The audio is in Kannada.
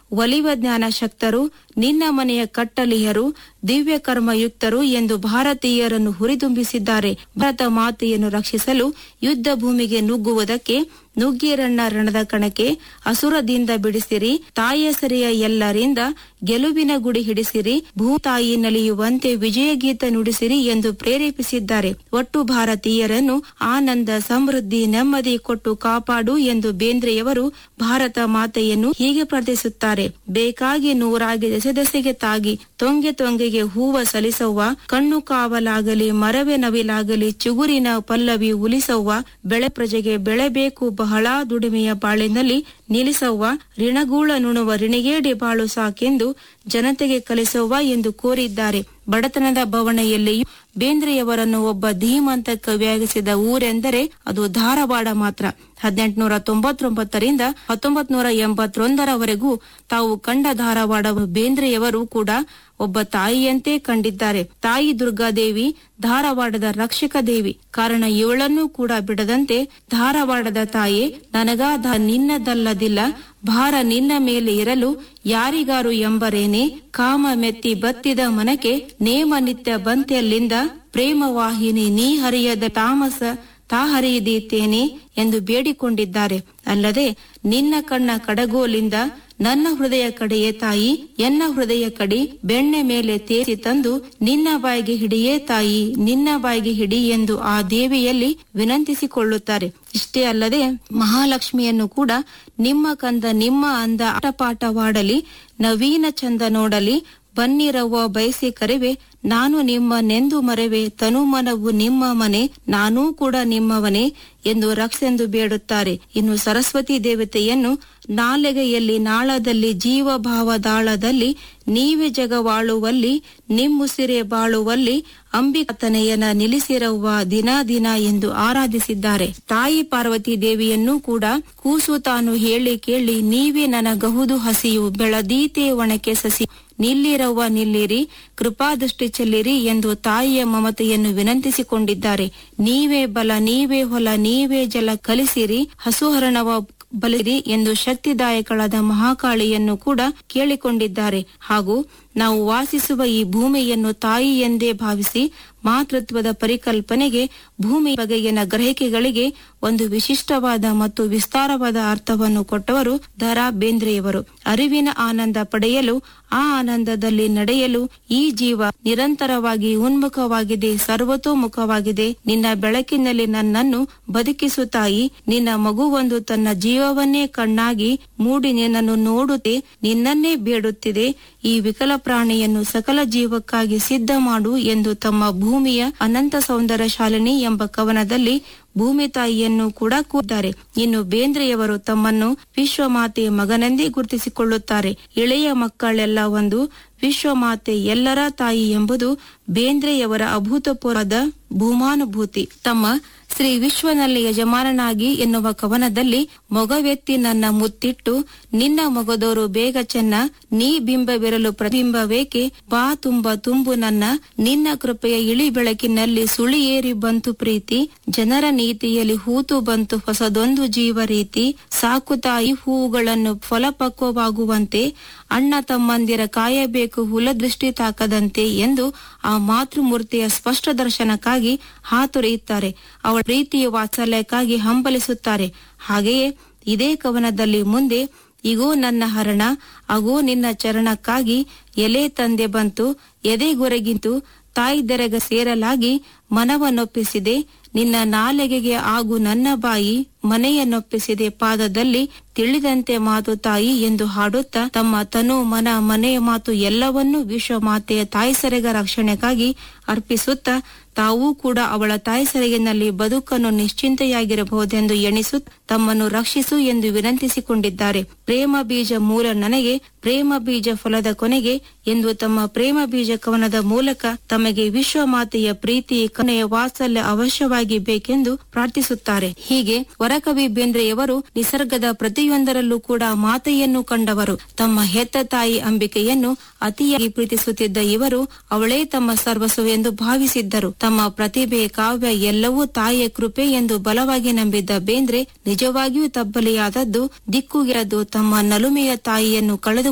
ಒಲಿವ ಜ್ಞಾನ ಶಕ್ತರು ನಿನ್ನ ಮನೆಯ ಕಟ್ಟಲಿಯರು ದಿವ್ಯ ಕರ್ಮಯುಕ್ತರು ಎಂದು ಭಾರತೀಯರನ್ನು ಹುರಿದುಂಬಿಸಿದ್ದಾರೆ ಭಾರತ ಮಾತೆಯನ್ನು ರಕ್ಷಿಸಲು ಯುದ್ಧ ಭೂಮಿಗೆ ನುಗ್ಗುವುದಕ್ಕೆ ನುಗ್ಗಿರಣ್ಣ ರಣದ ಕಣಕ್ಕೆ ಅಸುರದಿಂದ ಬಿಡಿಸಿರಿ ತಾಯಿಯ ಸರಿಯ ಎಲ್ಲರಿಂದ ಗೆಲುವಿನ ಗುಡಿ ಹಿಡಿಸಿರಿ ಭೂತಾಯಿ ನಲಿಯುವಂತೆ ವಿಜಯ ಗೀತ ನುಡಿಸಿರಿ ಎಂದು ಪ್ರೇರೇಪಿಸಿದ್ದಾರೆ ಒಟ್ಟು ಭಾರತೀಯರನ್ನು ಆನಂದ ಸಮೃದ್ಧಿ ನೆಮ್ಮದಿ ಕೊಟ್ಟು ಕಾಪಾಡು ಎಂದು ಬೇಂದ್ರೆಯವರು ಭಾರತ ಮಾತೆಯನ್ನು ಹೀಗೆ ಪ್ರಾರ್ಥಿಸುತ್ತಾರೆ ಬೇಕಾಗಿ ನೂರಾಗಿ ದೆಸೆ ದೆಸೆಗೆ ತಾಗಿ ತೊಂಗೆ ತೊಂಗೆಗೆ ಹೂವ ಸಲಿಸವ್ವ ಕಣ್ಣು ಕಾವಲಾಗಲಿ ಮರವೆ ನವಿಲಾಗಲಿ ಚುಗುರಿನ ಪಲ್ಲವಿ ಉಲಿಸವ್ವ ಬೆಳೆ ಪ್ರಜೆಗೆ ಬೆಳೆಬೇಕು ಬಹಳ ದುಡಿಮೆಯ ಬಾಳಿನಲ್ಲಿ ನಿಲ್ಲಿಸವ್ವ ಋಣಗೂಳ ನುಣುವ ರಿಣಿಗೇಡಿ ಬಾಳು ಸಾಕೆಂದು ಜನತೆಗೆ ಕಲಿಸವ್ವ ಎಂದು ಕೋರಿದ್ದಾರೆ ಬಡತನದ ಬವಣೆಯಲ್ಲಿಯೂ ಬೇಂದ್ರೆಯವರನ್ನು ಒಬ್ಬ ಧೀಮಂತ ಕವಿಯಾಗಿಸಿದ ಊರೆಂದರೆ ಅದು ಧಾರವಾಡ ಮಾತ್ರ ಹದಿನೆಂಟುನೂರ ತೊಂಬತ್ತೊಂಬತ್ತರಿಂದ ಹತ್ತೊಂಬತ್ ನೂರ ಎಂಬತ್ತೊಂದರವರೆಗೂ ತಾವು ಕಂಡ ಧಾರವಾಡ ಬೇಂದ್ರೆಯವರು ಕೂಡ ಒಬ್ಬ ತಾಯಿಯಂತೆ ಕಂಡಿದ್ದಾರೆ ತಾಯಿ ದುರ್ಗಾದೇವಿ ಧಾರವಾಡದ ರಕ್ಷಕ ದೇವಿ ಕಾರಣ ಇವಳನ್ನೂ ಕೂಡ ಬಿಡದಂತೆ ಧಾರವಾಡದ ತಾಯೇ ನನಗಾದ ನಿನ್ನದಲ್ಲದಿಲ್ಲ ಭಾರ ನಿನ್ನ ಮೇಲೆ ಇರಲು ಯಾರಿಗಾರು ಎಂಬರೇನೆ ಕಾಮ ಮೆತ್ತಿ ಬತ್ತಿದ ಮನಕ್ಕೆ ನೇಮ ನಿತ್ಯ ಬಂತೆಯಲ್ಲಿಂದ ಪ್ರೇಮವಾಹಿನಿ ನೀ ಹರಿಯದ ತಾಮಸ ತಾ ಹರಿಯದೀತೇನೆ ಎಂದು ಬೇಡಿಕೊಂಡಿದ್ದಾರೆ ಅಲ್ಲದೆ ನಿನ್ನ ಕಣ್ಣ ಕಡಗೋಲಿಂದ ನನ್ನ ಹೃದಯ ಕಡೆಯೇ ತಾಯಿ ಎನ್ನ ಹೃದಯ ಕಡಿ ಬೆಣ್ಣೆ ಮೇಲೆ ತೇಸಿ ತಂದು ನಿನ್ನ ಬಾಯಿಗೆ ಹಿಡಿಯೇ ತಾಯಿ ನಿನ್ನ ಬಾಯಿಗೆ ಹಿಡಿ ಎಂದು ಆ ದೇವಿಯಲ್ಲಿ ವಿನಂತಿಸಿಕೊಳ್ಳುತ್ತಾರೆ ಇಷ್ಟೇ ಅಲ್ಲದೆ ಮಹಾಲಕ್ಷ್ಮಿಯನ್ನು ಕೂಡ ನಿಮ್ಮ ಕಂದ ನಿಮ್ಮ ಅಂದ ಆಟಪಾಠವಾಡಲಿ ನವೀನ ಚಂದ ನೋಡಲಿ ಬನ್ನಿರವ್ವ ಬಯಸಿ ಕರೆವೆ ನಾನು ನಿಮ್ಮ ನೆಂದು ಮರೆವೆ ತನುಮನವು ನಿಮ್ಮ ಮನೆ ನಾನೂ ಕೂಡ ನಿಮ್ಮವನೇ ಎಂದು ರಕ್ಷೆಂದು ಬೇಡುತ್ತಾರೆ ಇನ್ನು ಸರಸ್ವತಿ ದೇವತೆಯನ್ನು ನಾಲೆಗೆಯಲ್ಲಿ ನಾಳದಲ್ಲಿ ಜೀವ ಭಾವದಾಳದಲ್ಲಿ ನೀವೇ ಜಗವಾಳುವಲ್ಲಿ ನಿಮ್ಮುಸಿರೆ ಬಾಳುವಲ್ಲಿ ಅಂಬಿಕತನೆಯನ ನಿಲ್ಲಿಸಿರವ್ವ ದಿನ ದಿನ ಎಂದು ಆರಾಧಿಸಿದ್ದಾರೆ ತಾಯಿ ಪಾರ್ವತಿ ದೇವಿಯನ್ನೂ ಕೂಡ ಕೂಸು ತಾನು ಹೇಳಿ ಕೇಳಿ ನೀವೇ ನನಗಹುದು ಹಸಿಯು ಬೆಳದೀತೆ ಒಣಕೆ ಸಸಿ ನಿಲ್ಲಿರವ್ವ ನಿಲ್ಲಿರಿ ಕೃಪಾದೃಷ್ಟಿ ಚೆಲ್ಲಿರಿ ಎಂದು ತಾಯಿಯ ಮಮತೆಯನ್ನು ವಿನಂತಿಸಿಕೊಂಡಿದ್ದಾರೆ ನೀವೇ ಬಲ ನೀವೇ ಹೊಲ ನೀವೇ ಜಲ ಕಲಿಸಿರಿ ಹಸುಹರಣವ ಬಲಿರಿ ಎಂದು ಶಕ್ತಿದಾಯಕಳಾದ ಮಹಾಕಾಳಿಯನ್ನು ಕೂಡ ಕೇಳಿಕೊಂಡಿದ್ದಾರೆ ಹಾಗೂ ನಾವು ವಾಸಿಸುವ ಈ ಭೂಮಿಯನ್ನು ತಾಯಿ ಎಂದೇ ಭಾವಿಸಿ ಮಾತೃತ್ವದ ಪರಿಕಲ್ಪನೆಗೆ ಭೂಮಿ ಬಗೆಗಿನ ಗ್ರಹಿಕೆಗಳಿಗೆ ಒಂದು ವಿಶಿಷ್ಟವಾದ ಮತ್ತು ವಿಸ್ತಾರವಾದ ಅರ್ಥವನ್ನು ಕೊಟ್ಟವರು ದರಾ ಬೇಂದ್ರೆಯವರು ಅರಿವಿನ ಆನಂದ ಪಡೆಯಲು ಆ ಆನಂದದಲ್ಲಿ ನಡೆಯಲು ಈ ಜೀವ ನಿರಂತರವಾಗಿ ಉನ್ಮುಖವಾಗಿದೆ ಸರ್ವತೋಮುಖವಾಗಿದೆ ನಿನ್ನ ಬೆಳಕಿನಲ್ಲಿ ನನ್ನನ್ನು ಬದುಕಿಸು ತಾಯಿ ನಿನ್ನ ಮಗುವೊಂದು ತನ್ನ ಜೀವವನ್ನೇ ಕಣ್ಣಾಗಿ ಮೂಡಿ ನಿನ್ನನ್ನು ನೋಡುತ್ತೆ ನಿನ್ನನ್ನೇ ಬೇಡುತ್ತಿದೆ ಈ ವಿಕಲ ಪ್ರಾಣಿಯನ್ನು ಸಕಲ ಜೀವಕ್ಕಾಗಿ ಸಿದ್ಧ ಮಾಡು ಎಂದು ತಮ್ಮ ಭೂಮಿಯ ಅನಂತ ಸೌಂದರ್ಯ ಶಾಲಿನಿ ಎಂಬ ಕವನದಲ್ಲಿ ಭೂಮಿ ತಾಯಿಯನ್ನು ಕೂಡ ಕೂದ್ದಾರೆ ಇನ್ನು ಬೇಂದ್ರೆಯವರು ತಮ್ಮನ್ನು ವಿಶ್ವಮಾತೆಯ ಮಗನೆಂದೇ ಗುರುತಿಸಿಕೊಳ್ಳುತ್ತಾರೆ ಇಳೆಯ ಮಕ್ಕಳೆಲ್ಲ ಒಂದು ವಿಶ್ವಮಾತೆ ಎಲ್ಲರ ತಾಯಿ ಎಂಬುದು ಬೇಂದ್ರೆಯವರ ಅಭೂತಪೂರ್ವದ ಭೂಮಾನುಭೂತಿ ತಮ್ಮ ಶ್ರೀ ವಿಶ್ವನಲ್ಲಿ ಯಜಮಾನನಾಗಿ ಎನ್ನುವ ಕವನದಲ್ಲಿ ಮೊಗವೆತ್ತಿ ನನ್ನ ಮುತ್ತಿಟ್ಟು ನಿನ್ನ ಮೊಗದೋರು ಬೇಗ ಚೆನ್ನ ನೀ ಬಿಂಬವಿರಲು ಪ್ರತಿಬಿಂಬವೇಕೆ ಬಾ ತುಂಬ ತುಂಬು ನನ್ನ ನಿನ್ನ ಕೃಪೆಯ ಇಳಿ ಬೆಳಕಿನಲ್ಲಿ ಸುಳಿಯೇರಿ ಬಂತು ಪ್ರೀತಿ ಜನರ ನೀತಿಯಲ್ಲಿ ಹೂತು ಬಂತು ಹೊಸದೊಂದು ಜೀವ ರೀತಿ ಸಾಕು ತಾಯಿ ಹೂವುಗಳನ್ನು ಫಲಪಕ್ವವಾಗುವಂತೆ ಅಣ್ಣ ತಮ್ಮಂದಿರ ಕಾಯಬೇಕು ಹುಲದೃಷ್ಟಿ ತಾಕದಂತೆ ಎಂದು ಆ ಮಾತೃಮೂರ್ತಿಯ ಸ್ಪಷ್ಟ ದರ್ಶನಕ್ಕಾಗಿ ಹಾತೊರೆಯುತ್ತಾರೆ ಅವಳ ಪ್ರೀತಿಯ ವಾತ್ಸಲ್ಯಕ್ಕಾಗಿ ಹಂಬಲಿಸುತ್ತಾರೆ ಹಾಗೆಯೇ ಇದೇ ಕವನದಲ್ಲಿ ಮುಂದೆ ಇಗೋ ನನ್ನ ಹರಣ ಅಗೋ ನಿನ್ನ ಚರಣಕ್ಕಾಗಿ ಎಲೆ ತಂದೆ ಬಂತು ಎದೆಗೊರಗಿಂತು ತಾಯಿ ದೆರಗ ಸೇರಲಾಗಿ ಮನವನ್ನೊಪ್ಪಿಸಿದೆ ನಿನ್ನ ನಾಲೆಗೆಗೆ ಆಗು ನನ್ನ ಬಾಯಿ ಮನೆಯನ್ನೊಪ್ಪಿಸಿದೆ ಪಾದದಲ್ಲಿ ತಿಳಿದಂತೆ ಮಾತು ತಾಯಿ ಎಂದು ಹಾಡುತ್ತಾ ತಮ್ಮ ತನು ಮನ ಮನೆಯ ಮಾತು ಎಲ್ಲವನ್ನೂ ವಿಶ್ವ ಮಾತೆಯ ತಾಯಿ ಸೆರೆಗ ರಕ್ಷಣೆಗಾಗಿ ಅರ್ಪಿಸುತ್ತಾ ತಾವೂ ಕೂಡ ಅವಳ ತಾಯಿ ಸೆರಗಿನಲ್ಲಿ ಬದುಕನ್ನು ನಿಶ್ಚಿಂತೆಯಾಗಿರಬಹುದೆಂದು ಎಣಿಸುತ್ತ ತಮ್ಮನ್ನು ರಕ್ಷಿಸು ಎಂದು ವಿನಂತಿಸಿಕೊಂಡಿದ್ದಾರೆ ಪ್ರೇಮ ಬೀಜ ಮೂಲ ನನಗೆ ಪ್ರೇಮ ಬೀಜ ಫಲದ ಕೊನೆಗೆ ಎಂದು ತಮ್ಮ ಪ್ರೇಮ ಬೀಜ ಕವನದ ಮೂಲಕ ತಮಗೆ ವಿಶ್ವ ಮಾತೆಯ ಪ್ರೀತಿ ಕನೆಯ ವಾತ್ಸಲ್ಯ ಅವಶ್ಯವಾಗಿ ಬೇಕೆಂದು ಪ್ರಾರ್ಥಿಸುತ್ತಾರೆ ಹೀಗೆ ವರಕವಿ ಬೇಂದ್ರೆಯವರು ನಿಸರ್ಗದ ಪ್ರತಿಯೊಂದರಲ್ಲೂ ಕೂಡ ಮಾತೆಯನ್ನು ಕಂಡವರು ತಮ್ಮ ಹೆತ್ತ ತಾಯಿ ಅಂಬಿಕೆಯನ್ನು ಅತಿಯಾಗಿ ಪ್ರೀತಿಸುತ್ತಿದ್ದ ಇವರು ಅವಳೇ ತಮ್ಮ ಸರ್ವಸ್ವ ಎಂದು ಭಾವಿಸಿದ್ದರು ತಮ್ಮ ಪ್ರತಿಭೆ ಕಾವ್ಯ ಎಲ್ಲವೂ ತಾಯಿಯ ಕೃಪೆ ಎಂದು ಬಲವಾಗಿ ನಂಬಿದ್ದ ಬೇಂದ್ರೆ ನಿಜವಾಗಿಯೂ ತಬ್ಬಲಿಯಾದದ್ದು ದಿಕ್ಕುಗಿರದು ತಮ್ಮ ನಲುಮೆಯ ತಾಯಿಯನ್ನು ಕಳೆದು